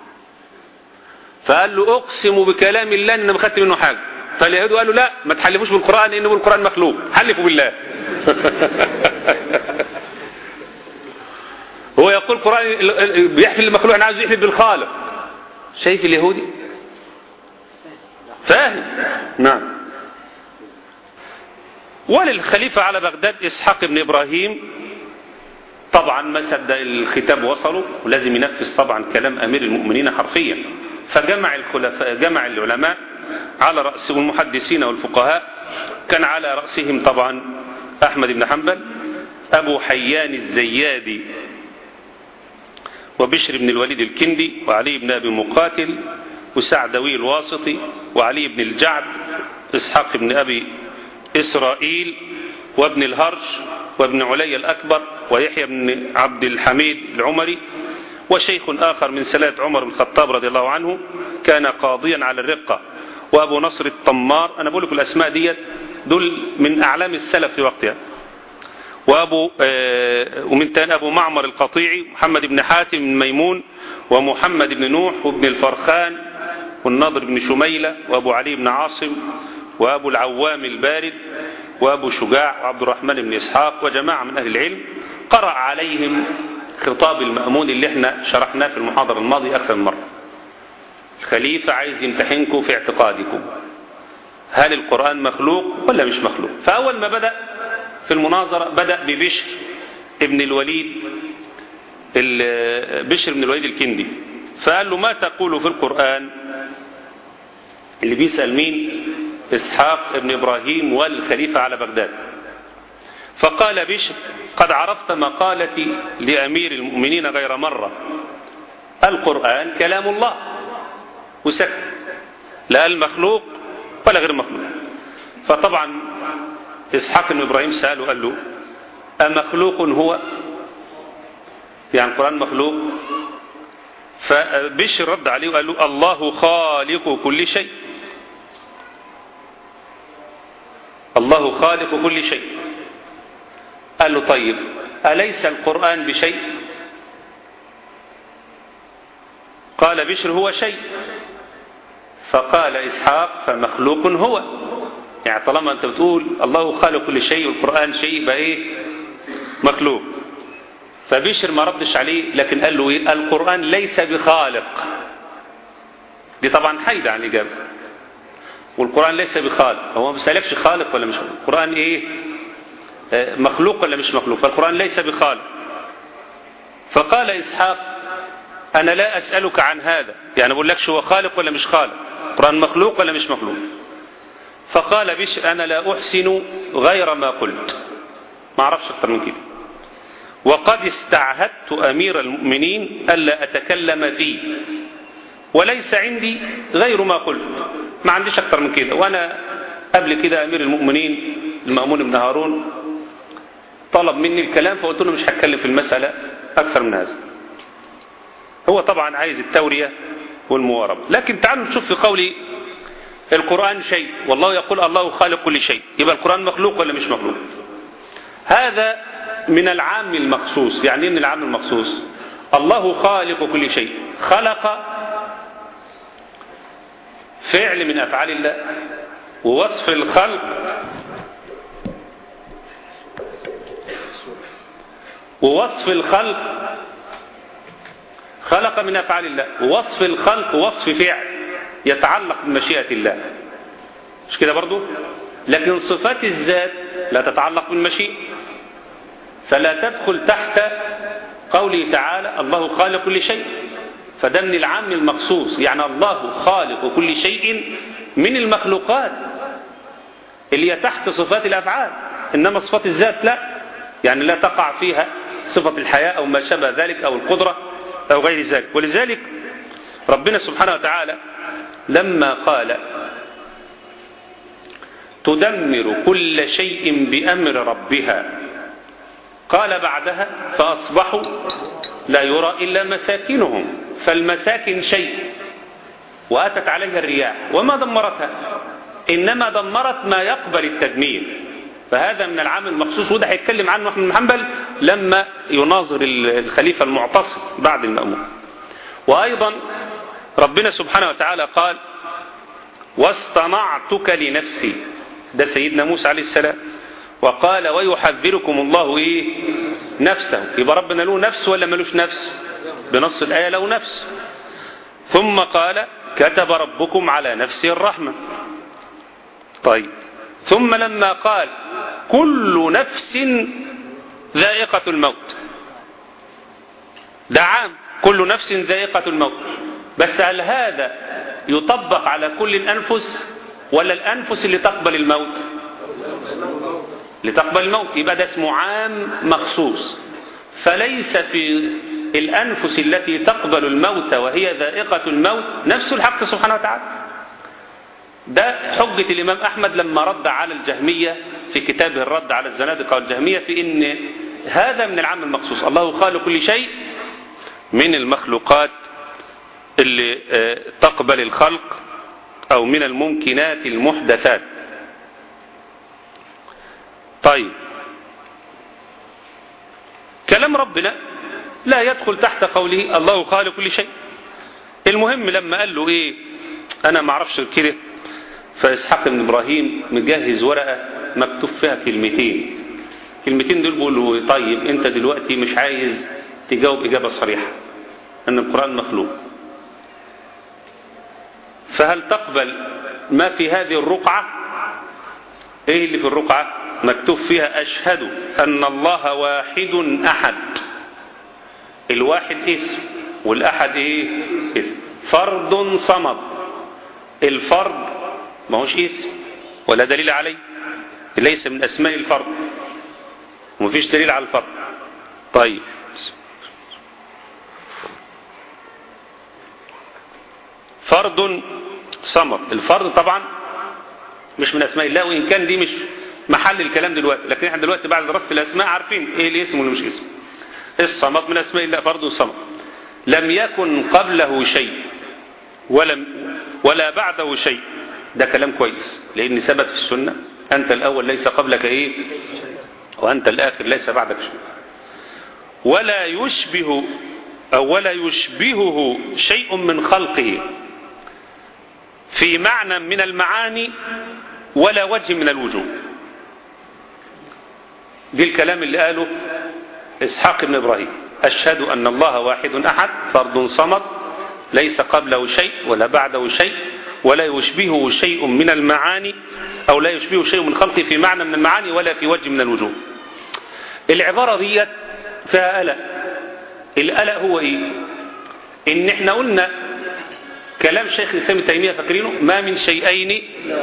Speaker 2: فقال له اقسم بكلام الله ان ما خدت منه حاجة فاليهود قالوا لا ما تحلفوش بالقرآن لأنه بالقرآن مخلوق حلفوا بالله هو يقول القرآن بيحفل المخلوق أنا عاوز يحفل بالخالق شايف اليهودي فاهم نعم وللخليفة على بغداد إسحاق بن إبراهيم طبعا ما صدق الختاب وصله ولازم ينفذ طبعا كلام أمير المؤمنين حرفيا فجمع الخلفاء جمع العلماء على رأسهم المحدثين والفقهاء كان على رأسهم طبعا أحمد بن حنبل أبو حيان الزيادي وبشر بن الوليد الكندي وعلي بن أبي مقاتل وسعدوي الواسطي وعلي بن الجعد إسحاق بن أبي إسرائيل وابن الهرش وابن علي الأكبر ويحيى بن عبد الحميد العمري وشيخ آخر من سلاة عمر بن الخطاب رضي الله عنه كان قاضيا على الرقة وأبو نصر الطمار أنا بقول لكم الأسماء ديت دول من أعلام السلف في وقتها وأبو آه ومن تاني أبو معمر القطيعي محمد بن حاتم بن ميمون ومحمد بن نوح وابن الفرخان والنضر بن شميلة وأبو علي بن عاصم وأبو العوام البارد وأبو شجاع وعبد الرحمن بن إسحاق وجماعة من أهل العلم قرأ عليهم خطاب المأمون اللي احنا شرحناه في المحاضرة الماضية أكثر من مرة الخليفة عايز يمتحنكم في اعتقادكم هل القرآن مخلوق ولا مش مخلوق فأول ما بدأ في المناظرة بدأ ببشر ابن الوليد بشر بن الوليد الكندي فقال له ما تقول في القرآن اللي بيسأل مين إسحاق ابن إبراهيم والخليفة على بغداد فقال بشر قد عرفت مقالتي لأمير المؤمنين غير مرة القرآن كلام الله وسكت لا المخلوق ولا غير مخلوق فطبعا إسحاق بن إبراهيم سأله قال له أمخلوق هو يعني القرآن مخلوق فبشر رد عليه وقال له الله خالق كل شيء الله خالق كل شيء قال له طيب أليس القرآن بشيء قال بشر هو شيء فقال إسحاق فمخلوق هو يعني طالما أنت بتقول الله خالق كل شيء والقرآن شيء يبقى إيه مخلوق فبشر ما ردش عليه لكن قال له إيه القرآن ليس بخالق دي طبعا حيدة عن الإجابة والقرآن ليس بخالق هو ما بيسألكش خالق ولا مش خالق القرآن إيه آه مخلوق ولا مش مخلوق فالقرآن ليس بخالق فقال إسحاق أنا لا أسألك عن هذا يعني بقول لكش هو خالق ولا مش خالق القرآن مخلوق ولا مش مخلوق فقال بشر أنا لا أحسن غير ما قلت ما أعرفش أكتر من كده وقد استعهدت أمير المؤمنين ألا أتكلم فيه وليس عندي غير ما قلت ما عنديش أكتر من كده وأنا قبل كده أمير المؤمنين المأمون بن هارون طلب مني الكلام فقلت له مش هتكلم في المسألة أكثر من هذا هو طبعا عايز التورية والمواربة لكن تعالوا نشوف في قولي القرآن شيء والله يقول الله خالق كل شيء يبقى القرآن مخلوق ولا مش مخلوق هذا من العام المخصوص يعني ايه من العام المخصوص الله خالق كل شيء خلق فعل من أفعال الله ووصف الخلق ووصف الخلق خلق من أفعال الله ووصف الخلق وصف فعل يتعلق بمشيئة الله مش كده برضو لكن صفات الذات لا تتعلق بالمشيئة فلا تدخل تحت قوله تعالى الله خالق كل شيء فده من العام المخصوص يعني الله خالق كل شيء من المخلوقات اللي هي تحت صفات الأفعال إنما صفات الذات لا يعني لا تقع فيها صفة الحياة أو ما شابه ذلك أو القدرة أو غير ذلك ولذلك ربنا سبحانه وتعالى لما قال تدمر كل شيء بأمر ربها قال بعدها فأصبحوا لا يرى إلا مساكنهم فالمساكن شيء وأتت عليها الرياح وما دمرتها إنما دمرت ما يقبل التدمير فهذا من العام المخصوص وده هيتكلم عنه احمد بن حنبل لما يناظر الخليفة المعتصم بعد المأمون وأيضا ربنا سبحانه وتعالى قال واصطنعتك لنفسي ده سيدنا موسى عليه السلام وقال ويحذركم الله ايه نفسه يبقى ربنا له نفس ولا ملوش نفس بنص الآية له نفس ثم قال كتب ربكم على نفسه الرحمة طيب ثم لما قال كل نفس ذائقة الموت ده عام كل نفس ذائقة الموت بس هل هذا يطبق على كل الأنفس ولا الأنفس اللي تقبل الموت لتقبل الموت يبقى ده اسمه عام مخصوص فليس في الأنفس التي تقبل الموت وهي ذائقة الموت نفس الحق سبحانه وتعالى ده حجة الإمام أحمد لما رد على الجهمية في كتابه الرد على الزنادقة والجهمية في إن هذا من العام المخصوص الله خالق كل شيء من المخلوقات اللي تقبل الخلق أو من الممكنات المحدثات طيب كلام ربنا لا يدخل تحت قوله الله خالق كل شيء المهم لما قال له ايه انا ما اعرفش كده فاسحاق بن ابراهيم مجهز ورقه مكتوب فيها كلمتين كلمتين دول بيقولوا طيب انت دلوقتي مش عايز تجاوب اجابه صريحه ان القران مخلوق فهل تقبل ما في هذه الرقعه ايه اللي في الرقعه مكتوب فيها اشهد ان الله واحد احد الواحد اسم والاحد ايه اسم فرد صمد الفرد ما هوش اسم ولا دليل عليه ليس من اسماء الفرد ومفيش دليل على الفرد طيب فرد صمد الفرد طبعا مش من اسماء الله وان كان دي مش محل الكلام دلوقتي لكن احنا دلوقتي بعد دراسه الاسماء عارفين ايه الاسم واللي مش اسم الصمد من اسماء الله فرد صمد لم يكن قبله شيء ولم ولا بعده شيء ده كلام كويس لان ثبت في السنه انت الاول ليس قبلك ايه وانت الاخر ليس بعدك شيء ولا يشبه او ولا يشبهه شيء من خلقه في معنى من المعاني ولا وجه من الوجوه دي الكلام اللي قاله إسحاق بن إبراهيم أشهد أن الله واحد أحد فرد صمد ليس قبله شيء ولا بعده شيء ولا يشبهه شيء من المعاني أو لا يشبهه شيء من خلقه في معنى من المعاني ولا في وجه من الوجوه العبارة دي فيها قلق القلق هو إيه إن إحنا قلنا كلام شيخ الإسلام تيمية فاكرينه ما من شيئين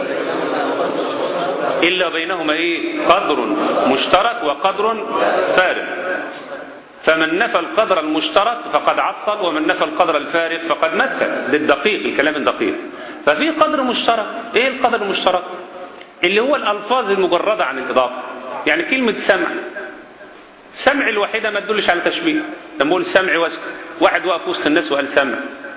Speaker 2: إلا بينهما إيه قدر مشترك وقدر فارق فمن نفى القدر المشترك فقد عطل ومن نفى القدر الفارق فقد مثل بالدقيق الكلام الدقيق ففي قدر مشترك ايه القدر المشترك اللي هو الالفاظ المجردة عن الاضافة يعني كلمة سمع سمع الوحيدة ما تدلش على تشبيه لما اقول سمع واسكت واحد واقف وسط الناس وقال سمع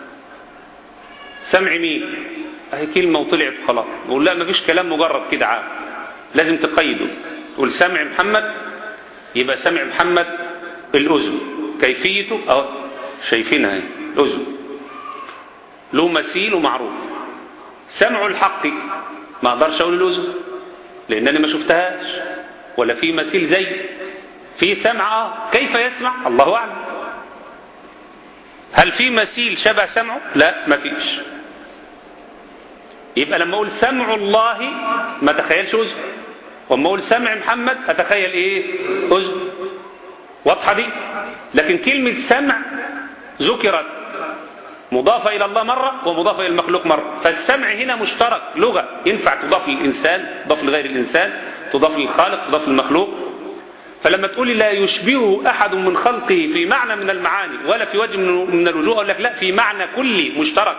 Speaker 2: سمع مين اهي كلمة وطلعت خلاص نقول لا مفيش كلام مجرد كده عام لازم تقيده تقول سمع محمد يبقى سمع محمد الأذن كيفيته أهو شايفينها اهي الأذن له مثيل ومعروف سمع الحق ما اقدرش اقول الأذن لأنني ما شفتهاش ولا في مثيل زي في سمع اه كيف يسمع الله أعلم هل في مثيل شبه سمعه لا ما فيش يبقى لما اقول سمع الله ما تخيلش اذن واما اقول سمع محمد اتخيل ايه اذن واضحه دي لكن كلمه سمع ذكرت مضافة إلى الله مرة ومضافة إلى المخلوق مرة فالسمع هنا مشترك لغة ينفع تضاف للإنسان تضاف لغير الإنسان تضاف للخالق تضاف للمخلوق فلما تقول لا يشبهه أحد من خلقه في معنى من المعاني ولا في وجه من الوجوه أقول لك لا في معنى كلي مشترك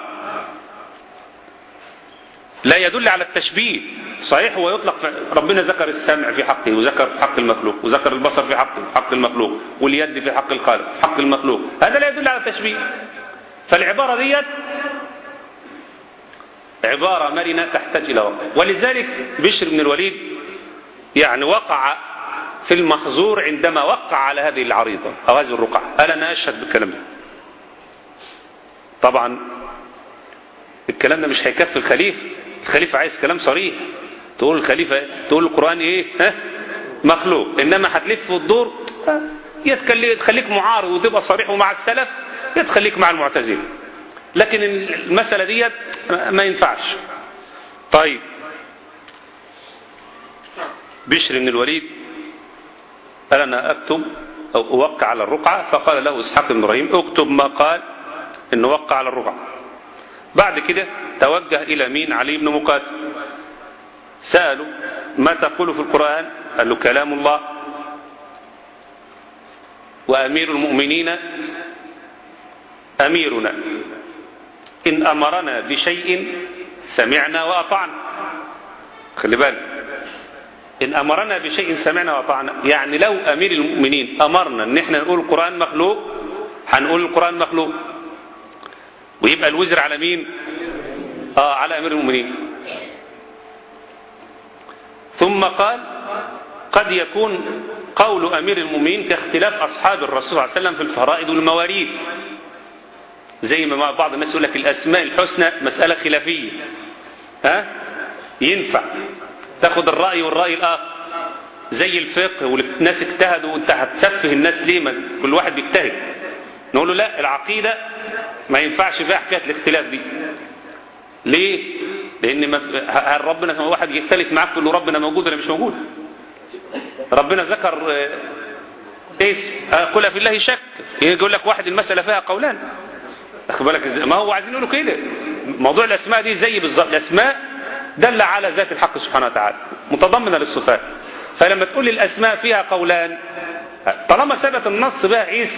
Speaker 2: لا يدل على التشبيه صحيح هو يطلق ربنا ذكر السمع في حقه وذكر في حق المخلوق وذكر البصر في حقه في حق المخلوق واليد في حق الخالق في حق المخلوق هذا لا يدل على التشبيه فالعبارة ديت عبارة مرنة تحتاج إلى وقت ولذلك بشر بن الوليد يعني وقع في المحظور عندما وقع على هذه العريضة أو هذه الرقعة قال أنا أشهد بالكلام ده طبعا الكلام ده مش هيكفي الخليفة الخليفة عايز كلام صريح تقول الخليفة تقول القرآن إيه ها مخلوق إنما هتلف وتدور يا تخليك معارض وتبقى صريح ومع السلف يا تخليك مع المعتزلة لكن المسألة ديت ما ينفعش طيب بشر بن الوليد قال أنا أكتب أو أوقع على الرقعة فقال له إسحاق بن إبراهيم اكتب ما قال إنه وقع على الرقعة بعد كده توجه إلى مين علي بن مقاتل سألوا ما تقول في القرآن قال له كلام الله وأمير المؤمنين أميرنا إن أمرنا بشيء سمعنا وأطعنا خلي بالك إن أمرنا بشيء سمعنا وأطعنا يعني لو أمير المؤمنين أمرنا إن إحنا نقول القرآن مخلوق هنقول القرآن مخلوق ويبقى الوزر على مين آه على أمير المؤمنين ثم قال قد يكون قول أمير المؤمنين كاختلاف أصحاب الرسول صلى الله عليه وسلم في الفرائض والمواريث زي ما بعض الناس يقول لك الأسماء الحسنى مسألة خلافية ها ينفع تاخد الرأي والرأي الآخر زي الفقه والناس اجتهدوا وانت هتسفه الناس ليه ما كل واحد بيجتهد نقول له لا العقيدة ما ينفعش فيها حكاية الاختلاف دي ليه لان ما هل ربنا واحد يختلف معاك تقول له ربنا موجود ولا مش موجود ربنا ذكر اسم قل في الله شك يقول لك واحد المسألة فيها قولان اخد بالك ازاي ما هو عايزين يقولوا كده موضوع الاسماء دي زي بالظبط الاسماء دل على ذات الحق سبحانه وتعالى متضمنه للصفات فلما تقول الاسماء فيها قولان طالما ثبت النص بقى عيسى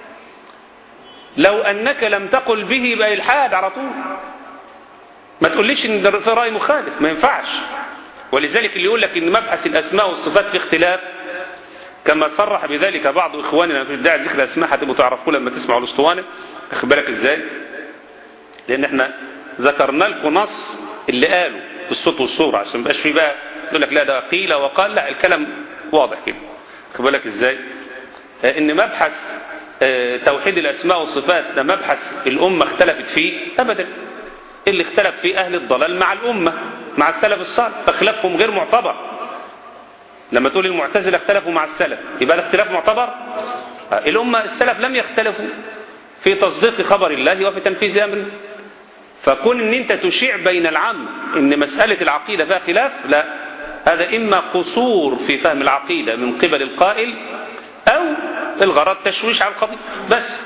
Speaker 2: لو انك لم تقل به يبقى الحاد على طول ما تقوليش ان في راي مخالف ما ينفعش ولذلك اللي يقول لك ان مبحث الاسماء والصفات في اختلاف كما صرح بذلك بعض اخواننا في داعي ذكر الاسماء هتبقوا تعرفوا لما تسمعوا الاسطوانه واخد بالك ازاي لان احنا ذكرنا لكم نص اللي قاله بالصوت والصوره عشان ما يبقاش في بقى يقول لك لا ده قيل وقال لا الكلام واضح كده واخد بالك ازاي ان مبحث توحيد الاسماء والصفات ده مبحث الامه اختلفت فيه ابدا اللي اختلف فيه اهل الضلال مع الامه مع السلف الصالح فخلافهم غير معتبر لما تقول المعتزله اختلفوا مع السلف يبقى الاختلاف معتبر الامه السلف لم يختلفوا في تصديق خبر الله وفي تنفيذ امره فكون ان انت تشيع بين العام ان مساله العقيده فيها خلاف لا هذا اما قصور في فهم العقيده من قبل القائل او الغرض تشويش على القضيه بس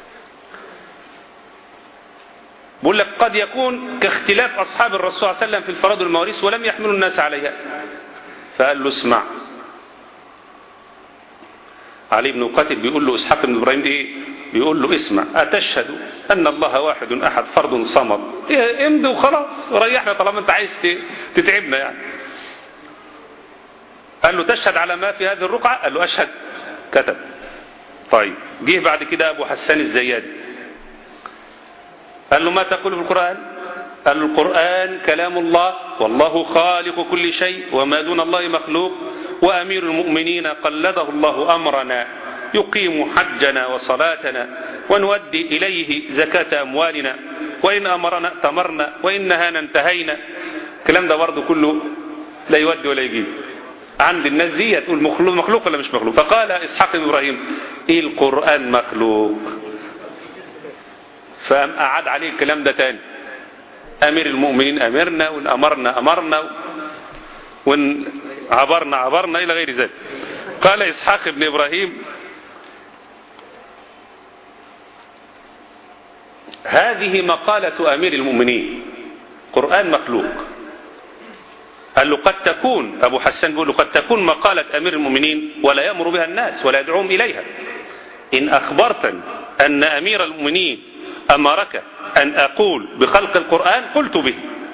Speaker 2: بقول لك قد يكون كاختلاف أصحاب الرسول صلى الله عليه وسلم في الفرائض والمواريث ولم يحملوا الناس عليها فقال له اسمع علي بن قاتل بيقول له إسحاق بن إبراهيم إيه بيقول له اسمع أتشهد أن الله واحد أحد فرد صمد إيه امضي وخلاص وريحنا طالما أنت عايز تتعبنا يعني قال له تشهد على ما في هذه الرقعة قال له أشهد كتب طيب جه بعد كده أبو حسان الزيادي قال له ما تقول في القرآن قال له القرآن كلام الله والله خالق كل شيء وما دون الله مخلوق وأمير المؤمنين قلده الله أمرنا يقيم حجنا وصلاتنا ونودي إليه زكاة أموالنا وإن أمرنا اتمرنا وإن نهانا انتهينا الكلام ده برضه كله لا يودي ولا يجيب عند الناس دي تقول مخلوق مخلوق ولا مش مخلوق فقال إسحاق بن إبراهيم إيه القرآن مخلوق فقام أعاد عليه الكلام ده تاني أمير المؤمنين أمرنا وإن أمرنا أمرنا وإن عبرنا عبرنا إلى غير ذلك قال إسحاق بن إبراهيم هذه مقالة أمير المؤمنين قرآن مخلوق قال له قد تكون أبو حسان بيقول له قد تكون مقالة أمير المؤمنين ولا يأمر بها الناس ولا يدعوهم إليها إن أخبرتني أن أمير المؤمنين أمرك أن أقول بخلق القرآن قلت به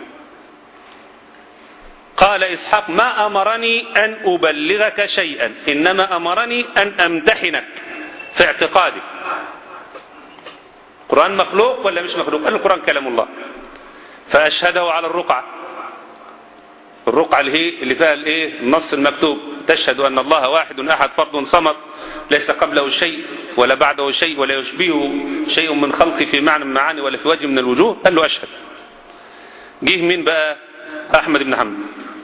Speaker 2: قال إسحاق ما أمرني أن أبلغك شيئا إنما أمرني أن أمتحنك في اعتقادك القرآن مخلوق ولا مش مخلوق قال القرآن كلام الله فأشهده على الرقعة الرقعة اللي هي اللي فيها الايه النص المكتوب تشهد أن الله واحد أحد فرد صمد ليس قبله شيء ولا بعده شيء ولا يشبهه شيء من خلقه في معنى من معاني ولا في وجه من الوجوه قال له أشهد جه مين بقى أحمد بن حنبل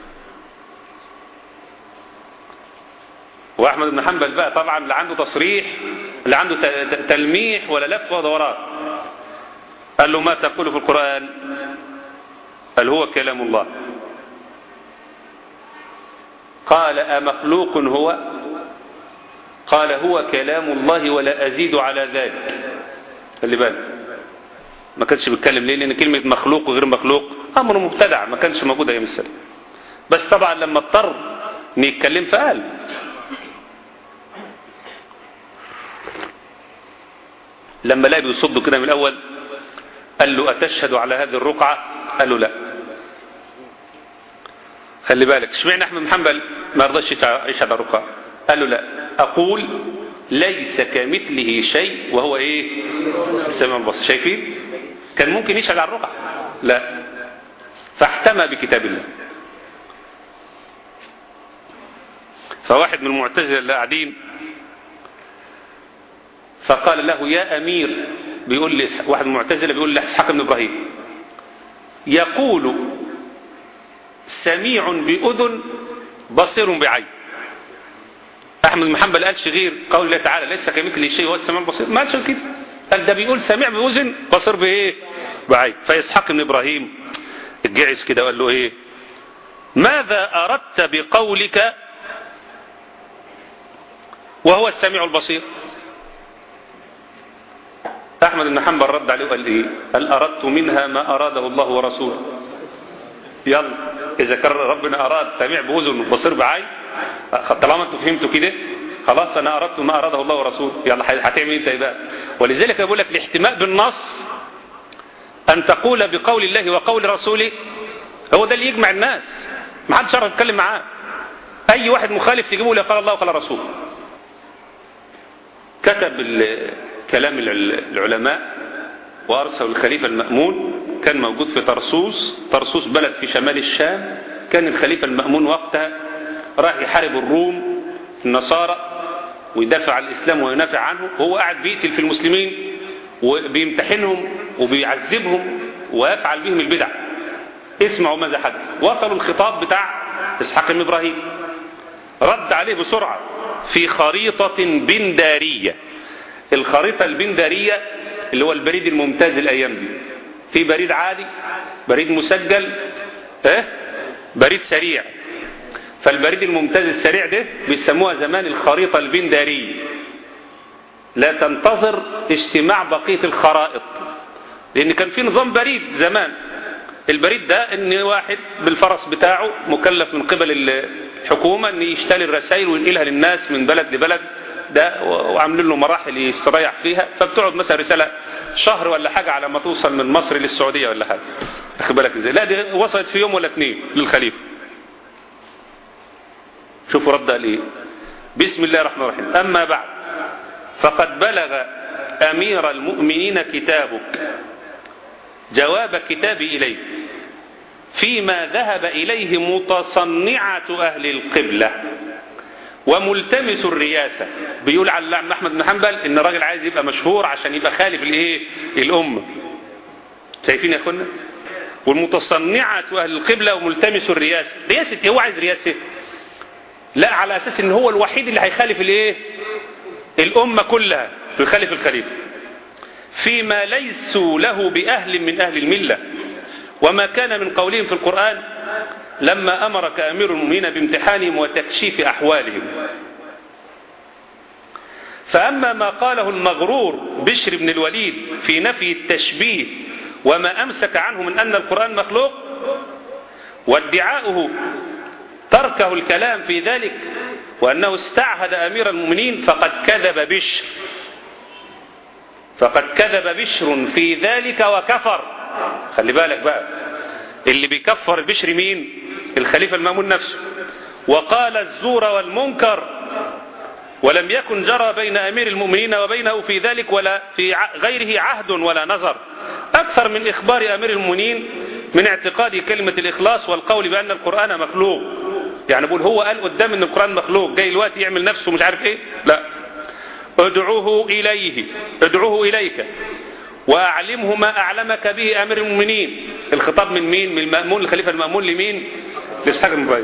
Speaker 2: وأحمد بن حنبل بقى طبعا لا عنده تصريح لا عنده تلميح ولا لف ودوران قال له ما تقول في القرآن قال هو كلام الله قال أمخلوق هو قال هو كلام الله ولا أزيد على ذلك خلي بالك ما كانش بيتكلم ليه لأن كلمة مخلوق وغير مخلوق أمر مبتدع ما كانش موجود أيام السلام بس طبعا لما اضطر ان يتكلم فقال لما لقى بيصده كده من الأول قال له أتشهد على هذه الرقعة قال له لا خلي بالك اشمعنى احمد بن حنبل ما رضاش يشهد على الرقعة قال له لا أقول ليس كمثله شيء وهو ايه السماء البصر شايفين كان ممكن يشهد على الرقعة لا فاحتمى بكتاب الله فواحد من المعتزله اللي قاعدين فقال له يا أمير بيقول لي واحد من المعتزله بيقول لإسحاق بن إبراهيم يقول سميع بأذن بصير بعين أحمد بن حنبل قالش غير قول الله تعالى ليس كمثله شيء هو السميع البصير ما قالش كده قال ده بيقول سميع بأذن بصير بإيه بعين فإسحاق بن إبراهيم اتجعس كده وقال له إيه ماذا أردت بقولك وهو السميع البصير أحمد بن حنبل رد عليه وقال إيه قال أردت منها ما أراده الله ورسوله يلا إذا كان ربنا أراد سميع بأذن بصير بعين طالما أنتوا فهمتوا كده خلاص أنا أردت ما أراده الله ورسوله يلا هتعمل أنت إيه بقى ولذلك بقول لك الاحتماء بالنص أن تقول بقول الله وقول رسوله هو ده اللي يجمع الناس ما حدش يعرف يتكلم معاه أي واحد مخالف تجيبه له قال الله وقال رسول كتب كلام العلماء وأرسل الخليفة المأمون كان موجود في طرسوس طرسوس بلد في شمال الشام كان الخليفة المأمون وقتها راح يحارب الروم النصارى ويدافع عن الإسلام وينافع عنه هو قاعد بيقتل في المسلمين وبيمتحنهم وبيعذبهم ويفعل بهم البدع اسمعوا ماذا حدث وصلوا الخطاب بتاع إسحاق بن إبراهيم رد عليه بسرعة في خريطة بندارية الخريطة البندارية اللي هو البريد الممتاز الأيام دي في بريد عادي بريد مسجل اه بريد سريع فالبريد الممتاز السريع ده بيسموها زمان الخريطة البندارية لا تنتظر اجتماع بقية الخرائط لأن كان في نظام بريد زمان البريد ده ان واحد بالفرس بتاعه مكلف من قبل الحكومة ان يشتري الرسائل وينقلها للناس من بلد لبلد ده وعاملين له مراحل يستريح فيها فبتقعد مثلا رسالة شهر ولا حاجة على ما توصل من مصر للسعودية ولا حاجة اخد بالك ازاي لا دي وصلت في يوم ولا اثنين للخليفة شوفوا رد قال ايه بسم الله الرحمن الرحيم اما بعد فقد بلغ امير المؤمنين كتابك جواب كتابي إليك فيما ذهب إليه متصنعة أهل القبلة وملتمس الرياسة بيقول على عم أحمد بن حنبل إن الراجل عايز يبقى مشهور عشان يبقى خالف الإيه الأمة شايفين يا أخوانا والمتصنعة أهل القبلة وملتمس الرياسة رياسة إيه هو عايز رياسة لا على أساس إن هو الوحيد اللي هيخالف الإيه الأمة كلها يخالف الخليفة فيما ليسوا له بأهل من أهل الملة وما كان من قولهم في القرآن لما أمرك أمير المؤمنين بامتحانهم وتكشيف أحوالهم فأما ما قاله المغرور بشر بن الوليد في نفي التشبيه وما أمسك عنه من أن القرآن مخلوق وادعاؤه تركه الكلام في ذلك وأنه استعهد أمير المؤمنين فقد كذب بشر فقد كذب بشر في ذلك وكفر خلي بالك بقى اللي بيكفر بشر مين الخليفة المأمون نفسه وقال الزور والمنكر ولم يكن جرى بين أمير المؤمنين وبينه في ذلك ولا في غيره عهد ولا نظر أكثر من إخبار أمير المؤمنين من اعتقاد كلمة الإخلاص والقول بأن القرآن مخلوق يعني بقول هو قال قدام أن القرآن مخلوق جاي الوقت يعمل نفسه مش عارف إيه لا ادعوه إليه ادعوه إليك وأعلمه ما أعلمك به أمير المؤمنين الخطاب من مين من المأمون الخليفة المأمون لمين لإسحاق المبايد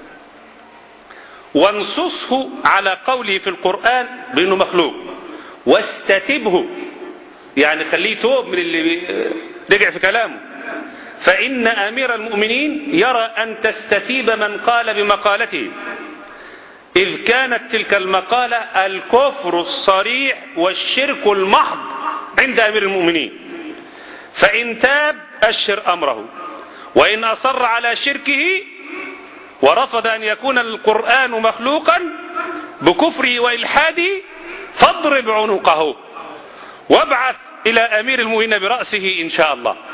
Speaker 2: وانصصه على قوله في القرآن بأنه مخلوق واستتبه يعني خليه توب من اللي رجع في كلامه فإن أمير المؤمنين يرى أن تستتيب من قال بمقالته إذ كانت تلك المقالة الكفر الصريح والشرك المحض عند أمير المؤمنين فإن تاب أشر أمره وإن أصر على شركه ورفض أن يكون القرآن مخلوقا بكفره وإلحاده فاضرب عنقه وابعث إلى أمير المؤمنين برأسه إن شاء الله